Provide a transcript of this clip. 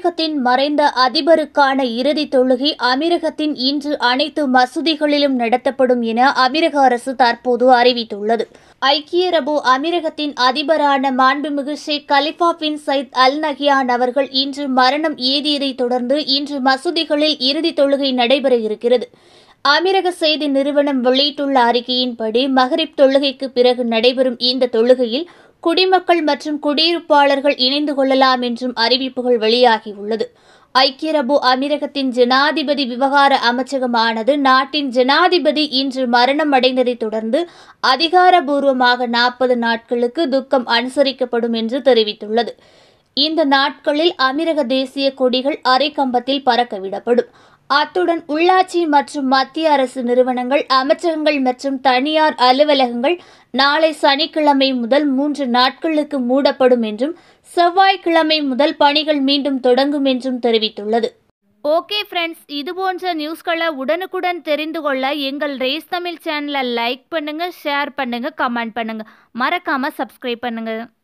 அமீரகத்தின் மறைந்த அதிபருக்கான இறுதி தொழுகை அமீரகத்தின் இன்று அனைத்து மசூதிகளிலும் நடத்தப்படும் என அமீரக அரசு தற்போது அறிவித்துள்ளது ஐக்கிய அரபு அமீரகத்தின் அதிபரான மாண்புமிகு Sheikh Khalifa bin Zayed Al Nahyan அவர்கள் இன்று மரணம் ஏதியதைத் தொடர்ந்து இன்று மசூதிகளில் இறுதி தொழுகை நடைபெற இருக்கிறது அமீரக செய்தி நிறுவனம் வெளியிட்டுள்ள அறிக்கையின்படி மகரிப் தொழுகைக்கு பிறகு நடைபெறும் இந்த தொழுகையில் குடிமக்கள் மற்றும் குடியிருப்பாளர்கள் இணைந்து கொள்ளலாம் என்றும் அறிவிப்புகள் வெளியாகியுள்ளது ஐக்கிய அரபு அமீரகத்தின் ஜனாதிபதி விவகார அமைச்சகமானது நாட்டின் ஜனாதிபதி இன்று மரணம் அடைந்ததைத் தொடர்ந்து அதிகாரபூர்வமாக நாற்பது நாட்களுக்கு துக்கம் அனுசரிக்கப்படும் என்று தெரிவித்துள்ளது இந்த நாட்களில் அமீரக தேசிய கொடிகள் அரைக்கம்பத்தில் பறக்கவிடப்படும் அத்துடன் உள்ளாட்சி மற்றும் மத்திய அரசு நிறுவனங்கள் அமைச்சகங்கள் மற்றும் தனியார் அலுவலகங்கள் நாளை சனிக்கிழமை முதல் மூன்று நாட்களுக்கு மூடப்படும் என்றும் செவ்வாய்க்கிழமை முதல் பணிகள் மீண்டும் தொடங்கும் என்றும் தெரிவித்துள்ளது ஓகே ஃப்ரெண்ட்ஸ் இது போன்ற நியூஸ்களை உடனுக்குடன் தெரிந்து கொள்ள எங்கள் ரேஸ் தமிழ் சேனலை லைக் பண்ணுங்க ஷேர் பண்ணுங்க கமெண்ட் பண்ணுங்க மறக்காம சப்ஸ்கிரைப் பண்ணுங்க